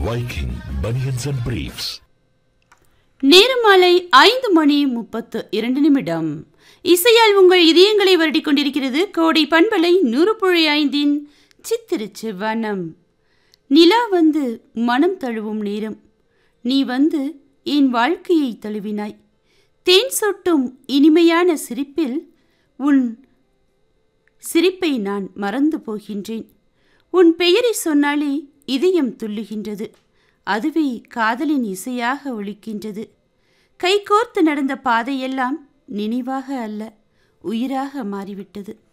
Viking Bunions and Briefs. நேரம் மாலை ஐந்து மணி முப்பத்து இரண்டு நிமிடம் இசையால் உங்கள் இதயங்களை வருடிக் கொண்டிருக்கிறது கோடை பண்பலை நூறு புள்ளி ஐந்தின் சித்திருச்சு வனம் நிலா வந்து மனம் தழுவும் நேரம் நீ வந்து என் வாழ்க்கையை தழுவினாய் தேன் சொட்டும் இனிமையான சிரிப்பில் உன் சிரிப்பை நான் மறந்து போகின்றேன் உன் பெயரை சொன்னாலே இதயம் துள்ளுகின்றது அதுவே காதலின் இசையாக ஒலிக்கின்றது கைகோர்த்து நடந்த பாதையெல்லாம் நினைவாக அல்ல உயிராக மாறிவிட்டது